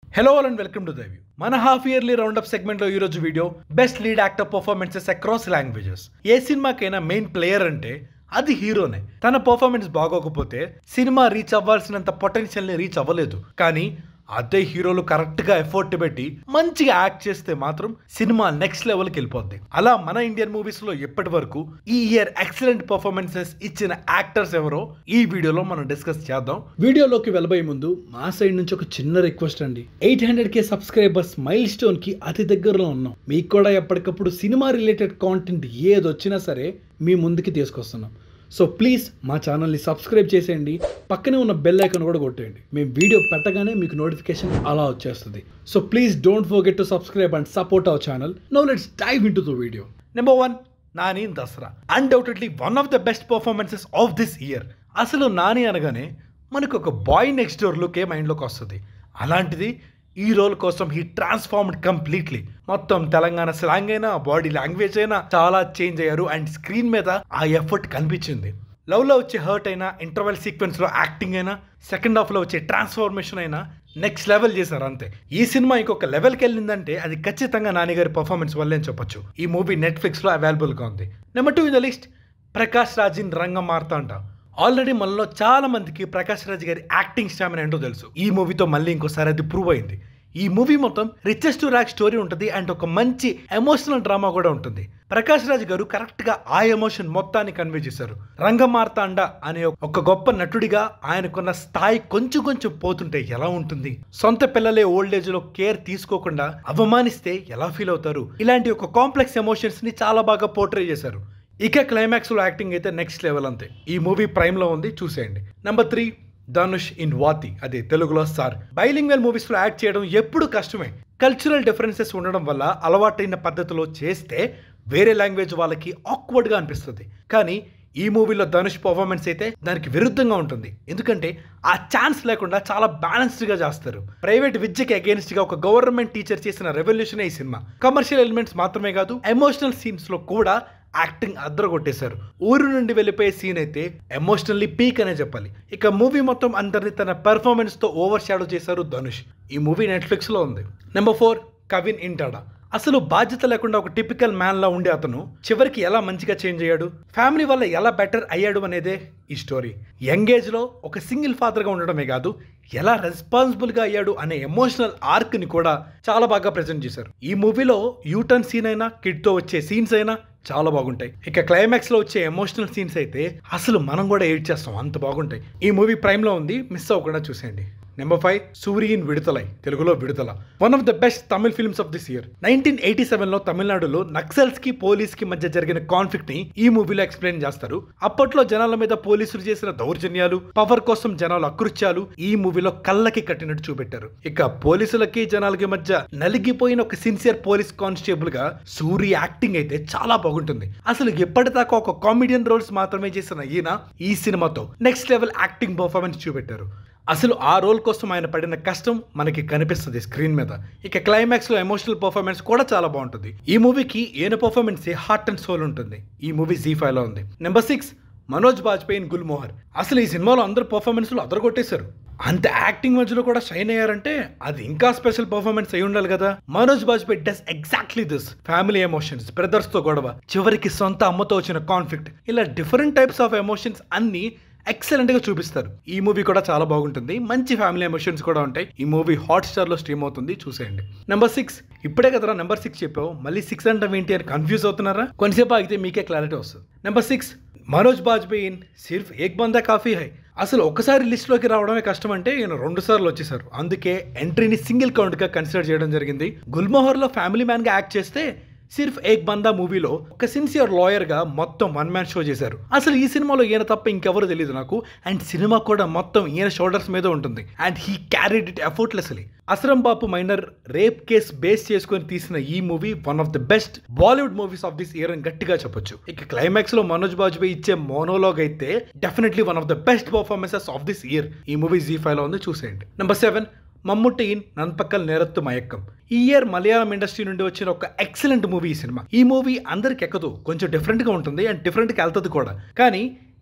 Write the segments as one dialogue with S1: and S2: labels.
S1: hello all and welcome to the view మన half yearly round up segment లో ఈ రోజు video best lead actor performances across languages ఏ సినిమాకైనా main player అంటే అది హీరోనే తన పర్ఫార్మెన్స్ బాగోకపోతే సినిమా రీచ్ అవ్వాల్సినంత పొటెన్షియల్ ని రీచ్ అవ్వలేదు కానీ అదే హీరోలు కరెక్ట్ గా ఎఫర్ట్ పెట్టి మంచిగా యాక్ట్ చేస్తే మాత్రం సినిమా నెక్స్ట్ లెవెల్కి వెళ్ళిపోద్ది అలా మన ఇండియన్ మూవీస్ లో ఎప్పటి వరకు ఈ ఇయర్ ఎక్సలెంట్ పర్ఫార్మెన్సెస్ ఇచ్చిన యాక్టర్స్ ఎవరో ఈ వీడియోలో మనం డిస్కస్ చేద్దాం వీడియోలోకి వెళ్ళబోయే ముందు మా సైడ్ నుంచి ఒక చిన్న రిక్వెస్ట్ అండి eight hundred K subscribers milestone కి అతి దగ్గరలో ఉన్నాం మీకు కూడా ఎప్పటికప్పుడు సినిమా రిలేటెడ్ కాంటెంట్ ఏది వచ్చినా సరే మీ ముందుకి తీసుకొస్తున్నాం సో ప్లీజ్ మా ఛానల్ని సబ్స్క్రైబ్ చేసేయండి పక్కనే ఉన్న బెల్ ఐకాన్ కూడా కొట్టేయండి మేము వీడియో పెట్టగానే మీకు నోటిఫికేషన్ అలా వచ్చేస్తుంది so please don't forget to subscribe and support our channel now let's dive into the video number one Nani Dasara undoubtedly one of the best performances of this year అసలు నాని అనగానే మనకు ఒక బాయ్ నెక్స్ట్ డోర్ లుకే మైండ్లోకి వస్తుంది అలాంటిది ఈ role కోసం he transformed completely మొత్తం తెలంగాణ స్లాంగ్ అయినా బాడీ లాంగ్వేజ్ అయినా చాలా చేంజ్ అయ్యారు అండ్ స్క్రీన్ మీద ఆ ఎఫర్ట్ కనిపించింది లవ్ లో వచ్చే హర్ట్ అయినా ఇంటర్వెల్ సీక్వెన్స్ లో యాక్టింగ్ అయినా సెకండ్ హాఫ్ లో వచ్చే ట్రాన్స్ఫార్మేషన్ అయినా నెక్స్ట్ లెవెల్ చేశారు అంతే ఈ సినిమా ఇంకొక లెవెల్కి వెళ్ళిందంటే అది ఖచ్చితంగా నానిగారి పర్ఫార్మెన్స్ వల్లే అని చెప్పొచ్చు ఈ మూవీ నెట్ఫ్లిక్స్ లో అవైలబుల్ గా ఉంది number two in the list Prakash Raj in Rangamarthanda already మనలో చాలా మందికి ప్రకాష్ రాజ్ గారి యాక్టింగ్ స్టామినా ఏంటో తెలుసు ఈ మూవీతో మళ్ళీ ఇంకోసారి అది ప్రూవ్ అయింది ఈ మూవీ మొత్తం రిచెస్ట్ ర్యాక్ స్టోరీ ఉంటుంది అండ్ ఒక మంచి ఎమోషనల్ డ్రామా కూడా ఉంటుంది ప్రకాష్ రాజ్ గారు కరెక్ట్ గా ఆ ఎమోషన్ మొత్తాన్ని కన్వే చేశారు రంగమార్తాండ అనే ఒక గొప్ప నటుడిగా ఆయనకున్న స్థాయి కొంచెం కొంచెం పోతుంటే ఎలా ఉంటుంది సొంత పిల్లలే ఓల్డ్ ఏజ్ లో కేర్ తీసుకోకుండా అవమానిస్తే ఎలా ఫీల్ అవుతారు ఇలాంటి ఒక కాంప్లెక్స్ ఎమోషన్స్ ని చాలా బాగా పోర్ట్రే చేశారు ఇక క్లైమాక్స్ లో యాక్టింగ్ అయితే నెక్స్ట్ లెవెల్ అంతే ఈ మూవీ ప్రైమ్ లో ఉంది చూసేయండి number three Dhanush in Vaathi అదే తెలుగులో సార్ బైలింగ్వెల్ మూవీస్ లో యాక్ట్ చేయడం ఎప్పుడు కష్టమే కల్చరల్ డిఫరెన్సెస్ ఉండడం వల్ల అలవాటైన పద్ధతిలో చేస్తే వేరే లాంగ్వేజ్ వాళ్ళకి ఆక్వర్డ్ గా అనిపిస్తుంది కానీ ఈ మూవీలో ధనుష్ పర్ఫార్మెన్స్ అయితే దానికి విరుద్ధంగా ఉంటుంది ఎందుకంటే ఆ ఛాన్స్ లేకుండా చాలా బ్యాలెన్స్డ్ గా చేస్తారు ప్రైవేట్ విద్యకి అగేన్స్ట్ గా ఒక గవర్నమెంట్ టీచర్ చేసిన రెవల్యూషన్ ఈ సినిమా కమర్షియల్ ఎలిమెంట్స్ మాత్రమే కాదు ఎమోషనల్ సీన్స్ లో కూడా యాక్టింగ్ అద్దరు కొట్టేశారు ఊరు నుండి వెళ్ళిపోయే సీన్ అయితే ఎమోషనల్లీ పీక్ అనే చెప్పాలి ఇక మూవీ మొత్తం అందరిని తన పెర్ఫార్మెన్స్ తో ఓవర్ షాడో చేశారు ధనుష్ ఈ మూవీ నెట్ఫ్లిక్స్ లో ఉంది నెంబర్ ఫోర్ కవిన్ ఇంటాడా అసలు బాధ్యత లేకుండా ఒక టిపికల్ మ్యాన్ లా ఉండే అతను చివరికి ఎలా మంచిగా చేంజ్ అయ్యాడు ఫ్యామిలీ వల్ల ఎలా బెటర్ అయ్యాడు అనేదే ఈ స్టోరీ యంగ్ ఏజ్ లో ఒక సింగిల్ ఫాదర్ గా ఉండడమే కాదు ఎలా రెస్పాన్సిబుల్ గా అయ్యాడు అనే ఎమోషనల్ ఆర్క్ ని కూడా చాలా బాగా ప్రజెంట్ చేశారు ఈ మూవీలో యూటర్న్ సీన్ అయినా కిడ్ తో వచ్చే సీన్స్ అయినా చాలా బాగుంటాయి ఇక క్లైమాక్స్ లో వచ్చే ఎమోషనల్ సీన్స్ అయితే అసలు మనం కూడా ఎయిట్ చేస్తాం అంత బాగుంటాయి ఈ మూవీ ప్రైమ్ లో ఉంది మిస్ అవ్వకుండా చూసేయండి నెంబర్ ఫైవ్ సూరియన్ విడుదలై తెలుగులో Vidudhala one of the best Tamil films of this year nineteen eighty seven లో తమిళనాడులో నక్సల్స్ కి పోలీస్ కి మధ్య జరిగిన కాన్ఫ్లిక్ట్ ని ఈ మూవీలో ఎక్స్ప్లెయిన్ చేస్తారు అప్పట్లో జనాల మీద పోలీసులు చేసిన దౌర్జన్యాలు పవర్ కోసం జనాలు అకృత్యాలు ఈ మూవీలో కళ్ళకి కట్టినట్టు చూపెట్టారు ఇక పోలీసులకి జనాలకి మధ్య నలిగిపోయిన ఒక సిన్సియర్ పోలీస్ కానిస్టేబుల్ గా సూర్య యాక్టింగ్ అయితే చాలా బాగుంటుంది అసలు ఎప్పటిదాకా ఒక కామెడియన్ రోల్స్ మాత్రమే చేసిన ఈయన ఈ సినిమాతో నెక్స్ట్ లెవెల్ యాక్టింగ్ పర్ఫార్మెన్స్ చూపెట్టారు అసలు ఆ రోల్ కోసం ఆయన పడిన కష్టం మనకి కనిపిస్తుంది స్క్రీన్ మీద ఇక క్లైమాక్స్ లో ఎమోషనల్ పర్ఫార్మెన్స్ కూడా చాలా బాగుంటుంది ఈ మూవీకి ఈయన పర్ఫార్మెన్స్ హార్ట్ అండ్ సోల్ ఉంటుంది ఈ మూవీ జీ ఫైవ్ లో ఉంది number six Manoj Bajpayee Gulmohar అసలు ఈ సినిమాలో అందరు పర్ఫార్మెన్స్ లో అదరగొట్టేశారు అంత యాక్టింగ్ మధ్యలో కూడా షైన్ అయ్యారంటే అది ఇంకా స్పెషల్ పర్ఫార్మెన్స్ అయి ఉండాలి కదా Manoj Bajpayee does exactly this family emotions brothers తో గొడవ చివరికి సొంత అమ్మతో వచ్చిన కాన్ఫ్లిక్ట్ ఇలా డిఫరెంట్ టైప్స్ ఆఫ్ ఎమోషన్స్ అన్ని ఎక్సలెంట్ గా చూపిస్తారు ఈ మూవీ కూడా చాలా బాగుంటుంది మంచి ఫ్యామిలీ ఎమోషన్స్ కూడా ఉంటాయి ఈ మూవీ హాట్ స్టార్ లో స్ట్రీమ్ అవుతుంది చూసేయండి నెంబర్ సిక్స్ ఇప్పుడే కదరా నెంబర్ సిక్స్ చెప్పావు మళ్ళీ సిక్స్ అంటే ఏంటి అని కన్ఫ్యూజ్ అవుతున్నారా కొంతసేపు ఆగితే మీకే క్లారిటీ వస్తుంది number six Manoj Bajpayee in Sirf Ek Bandaa Kaafi Hai అసలు ఒకసారి లిస్ట్లోకి రావడమే కష్టం అంటే ఈయన రెండు సార్లు వచ్చేసారు అందుకే ఎంట్రీని సింగిల్ కౌంట్గా కన్సిడర్ చేయడం జరిగింది గుల్మోహర్లో ఫ్యామిలీ మ్యాన్గా యాక్ట్ చేస్తే సిర్ఫ్ ఏక్ బందా మూవీలో ఒక సిన్సియర్ లాయర్ గా మొత్తం వన్ మ్యాన్ షో చేశారు అసలు ఈ సినిమాలో ఈయన తప్ప ఇంకెవరు తెలియదు నాకు అండ్ సినిమా కూడా మొత్తం ఈయన షోల్డర్స్ మీద ఉంటుంది and he carried it effortlessly Asaram Bapu minor rape case base చేసుకొని తీసిన ఈ movie one of the best Bollywood movies of this year అని గట్టిగా చెప్పొచ్చు ఇక క్లైమాక్స్ లో మనోజ్ బాజ్పేయి ఇచ్చే మోనోలాగ్ అయితే definitely one of the best performances of this year ఈ మూవీ జీ ఫైవ్ లో ఉంది చూసేయండి number seven Mammootty in Nanpakal Nerathu Mayakkam ఈ ఇయర్ మలయాళం ఇండస్ట్రీ నుండి వచ్చిన ఒక ఎక్సలెంట్ మూవీ ఈ సినిమా ఈ మూవీ అందరికి ఎక్కదు కొంచెం డిఫరెంట్ గా ఉంటుంది అండ్ డిఫరెంట్ గా వెళ్తుంది కూడా కానీ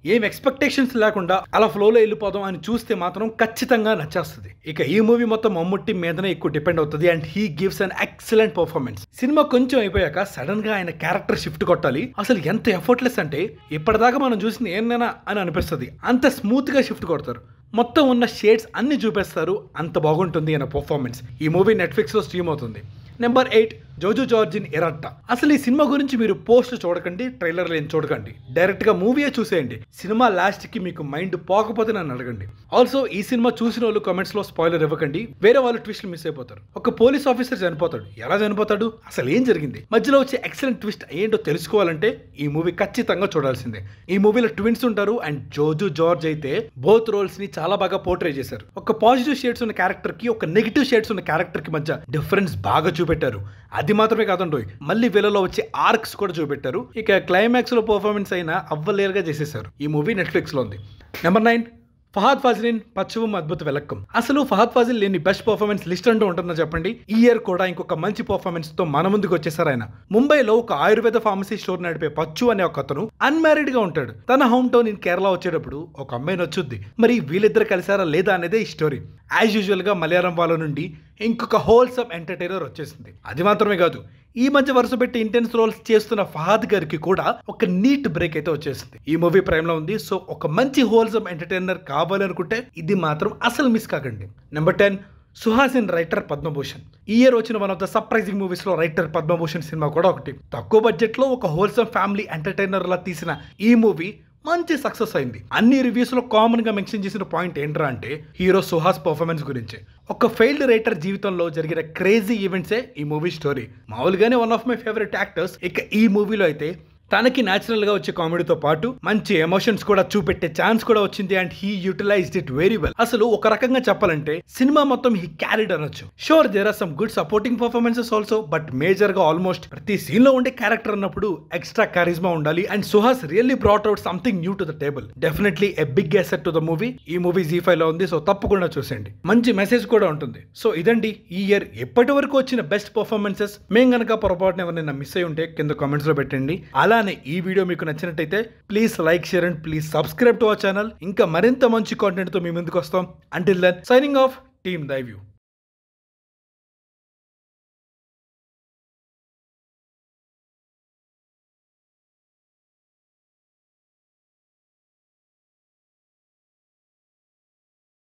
S1: ఏం ఎక్స్పెక్టేషన్స్ లేకుండా అలా ఫ్లోలో వెళ్ళిపోదాం అని చూస్తే మాత్రం ఖచ్చితంగా నచ్చేస్తుంది ఇక ఈ మూవీ మొత్తం మమ్ముట్టి మీదనే ఎక్కువ డిపెండ్ అవుతుంది and he gives an excellent performance సినిమా కొంచెం అయిపోయాక సడన్ గా ఆయన క్యారెక్టర్ షిఫ్ట్ కొట్టాలి అసలు ఎంత ఎఫర్ట్లెస్ అంటే ఇప్పటిదాకా మనం చూసిన ఏందైనా అని అనిపిస్తుంది అంత స్మూత్ గా షిఫ్ట్ కొడతారు మొత్తం ఉన్న షేడ్స్ అన్ని చూపిస్తారు అంత బాగుంటుంది అన్న పర్ఫార్మెన్స్ ఈ మూవీ నెట్ఫ్లిక్స్ లో స్ట్రీమ్ అవుతుంది నెంబర్ ఎయిట్ జోజు జార్జిన్ ఎరట్టా అసలు ఈ సినిమా గురించి మీరు పోస్ట్ చూడకండి ట్రైలర్ ఏం చూడకండి డైరెక్ట్ గా మూవీయే చూసేయండి సినిమా లాస్ట్ కి మీకు మైండ్ పోకపోతే నన్ను అడగండి ఆల్సో ఈ సినిమా చూసిన వాళ్ళు కామెంట్స్ లో స్పాయిలర్ ఇవ్వకండి వేరే వాళ్ళు ట్విస్ట్ మిస్ అయిపోతారు ఒక పోలీస్ ఆఫీసర్ చనిపోతాడు ఎలా చనిపోతాడు అసలు ఏం జరిగింది మధ్యలో వచ్చే ఎక్సలెంట్ ట్విస్ట్ ఏంటో తెలుసుకోవాలంటే ఈ మూవీ ఖచ్చితంగా చూడాల్సిందే ఈ మూవీలో ట్విన్స్ ఉంటారు అండ్ జోజు జార్జ్ అయితే బోత్ రోల్స్ ని చాలా బాగా పోర్ట్రే చేశారు ఒక పాజిటివ్ షేడ్స్ ఉన్న క్యారెక్టర్ కి ఒక నెగిటివ్ షేడ్స్ ఉన్న క్యారెక్టర్ కి మధ్య డిఫరెన్స్ బాగా చూపెట్టారు అది మాత్రమే కాదండి మళ్ళీ వీళ్ళలో వచ్చే ఆర్క్స్ కూడా చూపెట్టారు ఇక క్లైమాక్స్ లో పర్ఫార్మెన్స్ అయినా అవ్వలేరుగా చేసేసారు ఈ మూవీ నెట్ఫ్లిక్స్ లో ఉంది నెంబర్ నైన్ ఫహాద్ ఫాజిలిన్ పచ్చవం అద్భుత వెలక్కం అసలు ఫహాద్ ఫాజిల్ లేని బెస్ట్ పర్ఫార్మెన్స్ లిస్ట్ అంటూ ఉంటుందో చెప్పండి ఈ ఇయర్ కూడా ఇంకొక మంచి పర్ఫార్మెన్స్ తో మన ముందుకు వచ్చేసారు ఆయన ముంబైలో ఒక ఆయుర్వేద ఫార్మసీ స్టోర్ నడిపే పచ్చు అనే ఒక అతను అన్మ్యారీడ్ గా ఉంటాడు తన హోమ్ టౌన్ ఇన్ కేరళ వచ్చేటప్పుడు ఒక అమ్మాయిని వచ్చుద్ది మరి వీళ్ళిద్దరు కలిసారా లేదా అనేదే ఈ స్టోరీ యాజ్ యూజువల్ గా మలయాళం వాళ్ళ నుండి ఇంకొక హోల్సమ్ ఎంటర్టైనర్ వచ్చేసింది అది మాత్రమే కాదు ఈ మధ్య వరుస పెట్టి ఇంటెన్స్ రోల్స్ చేస్తున్న ఫహాద్ గారికి కూడా ఒక నీట్ బ్రేక్ అయితే వచ్చేసింది ఈ మూవీ ప్రైమ్ లో ఉంది సో ఒక మంచి హోల్సమ్ ఎంటర్టైనర్ కావాలనుకుంటే ఇది మాత్రం అసలు మిస్ కాకండి number ten Suhas in writer Padmabhushan ఈ ఇయర్ వచ్చిన one of the surprising movies లో రైటర్ పద్మభూషణ్ సినిమా కూడా ఒకటి తక్కువ బడ్జెట్ లో ఒక హోల్సమ్ ఫ్యామిలీ ఎంటర్టైనర్ లా తీసిన ఈ మూవీ మంచి సక్సెస్ అయింది అన్ని రివ్యూస్ లో కామన్ గా మెన్షన్ చేసిన పాయింట్ ఏంట్రా అంటే హీరో సుహాస్ పర్ఫార్మెన్స్ గురించి ఒక ఫెయిల్డ్ రైటర్ జీవితంలో జరిగిన క్రేజీ ఈవెంట్సే ఈ మూవీ స్టోరీ మామూలుగానే one of my favourite actors ఇక ఈ మూవీలో అయితే తనకి న్యాచురల్ గా వచ్చే కామెడీతో పాటు మంచి ఎమోషన్స్ కూడా చూపెట్టే ఛాన్స్ కూడా వచ్చింది and he utilised it very well అసలు ఒక రకంగా చెప్పాలంటే సినిమా మొత్తం హీ క్యారీడ్ అనొచ్చు sure there are some good supporting performances also but major గా ఆల్మోస్ట్ ప్రతి సీన్ లో ఉండే క్యారెక్టర్ అన్నప్పుడు ఎక్స్ట్రా కారిజ్మా ఉండాలి and Suhas really brought out something new to the table definitely a big asset to the movie ఈ movie Zee five లో ఉంది so తప్పకుండా చూసేయండి మంచి మెసేజ్ కూడా ఉంటుంది సో ఇదండి ఈ ఇయర్ ఎప్పటి వరకు వచ్చిన బెస్ట్ పర్ఫార్మెన్సెస్ మేము గనక పొరపాటున ఎవరైనా మిస్ అయి ఉంటే కింద కామెంట్స్ లో పెట్టండి అలానే ఈ వీడియో మీకు నచ్చినట్టయితే please like share and please subscribe to our channel ఇంకా మరింత మంచి కాంటెంట్ తో మీ ముందుకు వస్తాం until then signing off team దైవ్యూ